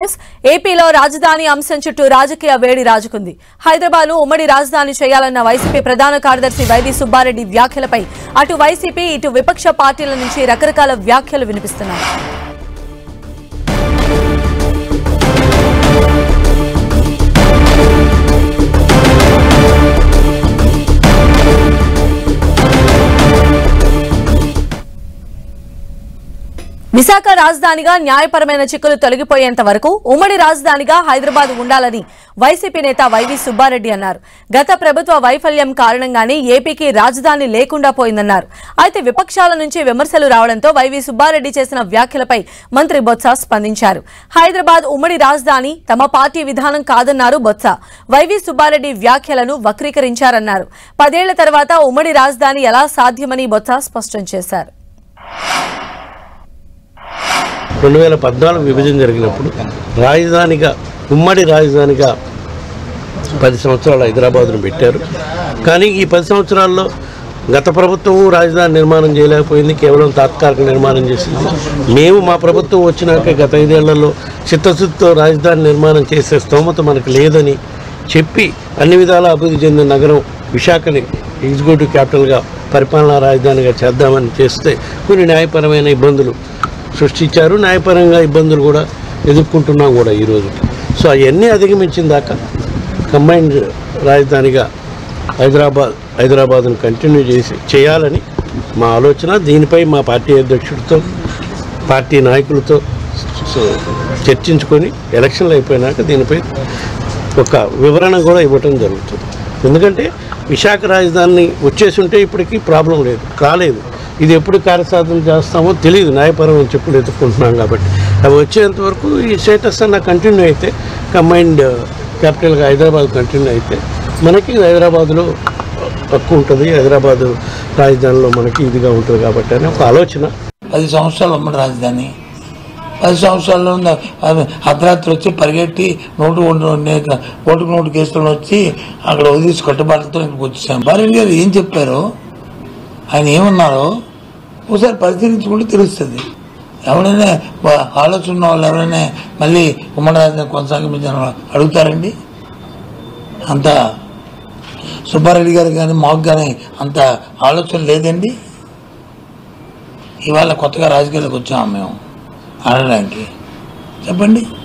ఏపీలో రాజధాని అంశం చుట్టూ రాజకీయ వేడి రాజుకుంది హైదరాబాద్ ఉమ్మడి రాజధాని చేయాలన్న వైసీపీ ప్రధాన కార్యదర్శి వైవి సుబ్బారెడ్డి వ్యాఖ్యలపై అటు వైసీపీ ఇటు విపక్ష పార్టీల నుంచి రకరకాల వ్యాఖ్యలు వినిపిస్తున్నాయి విశాఖ రాజధానిగా న్యాయపరమైన చిక్కులు తొలగిపోయేంత వరకు ఉమ్మడి రాజధానిగా హైదరాబాద్ ఉండాలని వైసీపీ నేత వైవి సుబ్బారెడ్డి అన్నారు గత ప్రభుత్వ వైఫల్యం కారణంగానే ఏపీకి రాజధాని లేకుండా పోయిందన్నారు అయితే విపక్షాల నుంచి విమర్శలు రావడంతో వైవి సుబ్బారెడ్డి చేసిన వ్యాఖ్యలపై మంత్రి బొత్స స్పందించారు హైదరాబాద్ ఉమ్మడి రాజధాని తమ పార్టీ విధానం కాదన్నారు బొత్స వైవి సుబ్బారెడ్డి వ్యాఖ్యలను వక్రీకరించారన్నారు పదేళ్ల తర్వాత ఉమ్మడి రాజధాని ఎలా సాధ్యమని బొత్స స్పష్టం చేశారు రెండు వేల పద్నాలుగు విభజన జరిగినప్పుడు రాజధానిగా ఉమ్మడి రాజధానిగా పది సంవత్సరాలు హైదరాబాద్ను పెట్టారు కానీ ఈ పది సంవత్సరాల్లో గత ప్రభుత్వం రాజధాని నిర్మాణం చేయలేకపోయింది కేవలం తాత్కాలిక నిర్మాణం చేసింది మేము మా ప్రభుత్వం వచ్చినాక గత ఐదేళ్లలో చిత్తశుద్ధితో రాజధాని నిర్మాణం చేసే స్తోమత మనకు లేదని చెప్పి అన్ని విధాలా అభివృద్ధి చెందిన నగరం విశాఖని ఎగ్జిక్యూటివ్ క్యాపిటల్గా పరిపాలనా రాజధానిగా చేద్దామని చేస్తే కొన్ని న్యాయపరమైన ఇబ్బందులు సృష్టించారు న్యాయపరంగా ఇబ్బందులు కూడా ఎదుర్కొంటున్నాం కూడా ఈరోజు సో అవన్నీ అధిగమించిన దాకా కంబైన్డ్ రాజధానిగా హైదరాబాద్ హైదరాబాద్ను కంటిన్యూ చేసి చేయాలని మా ఆలోచన దీనిపై మా పార్టీ అధ్యక్షుడితో పార్టీ నాయకులతో సో చర్చించుకొని ఎలక్షన్లు అయిపోయినాక దీనిపై ఒక వివరణ కూడా ఇవ్వటం జరుగుతుంది ఎందుకంటే విశాఖ రాజధాని వచ్చేసి ఉంటే ఇప్పటికీ ప్రాబ్లం లేదు కాలేదు ఇది ఎప్పుడు కార్యసాధన చేస్తామో తెలియదు న్యాయపరమైన చెప్పులు ఎత్తుకుంటున్నాం కాబట్టి అవి వచ్చేంత వరకు ఈ స్టేటస్ అన్న కంటిన్యూ అయితే కంబైన్డ్ క్యాపిటల్గా హైదరాబాద్ కంటిన్యూ అయితే మనకి హైదరాబాద్లో తక్కువ ఉంటుంది హైదరాబాద్ రాజధానిలో మనకి ఇదిగా ఉంటుంది కాబట్టి అని ఒక ఆలోచన పది సంవత్సరాలు ఉమ్మడి రాజధాని పది సంవత్సరాల్లో ఉన్న అవి అర్ధరాత్రి వచ్చి పరిగెట్టి నోటు ఓటు ఓటుకు నోటు కేసులు వచ్చి అక్కడ వదిలేసి కట్టుబాట్లతో ఇక్కడికి వచ్చేసాం భార్య గారు ఏం చెప్పారో ఆయన ఏమన్నారో ఒకసారి పరిశీలించుకుంటే తెలుస్తుంది ఎవరైనా వా- ఆలోచన ఉన్న వాళ్ళు ఎవరైనా మళ్ళీ ఉమ్మడి రాజధాని కొనసాగించాలని అడుగుతారండి అంత సుబ్బారెడ్డి గారు కానీ మాకు కానీ అంత ఆలోచన లేదండి ఇవాళ కొత్తగా రాజకీయాలకు వచ్చాము మేము ఆడడానికి చెప్పండి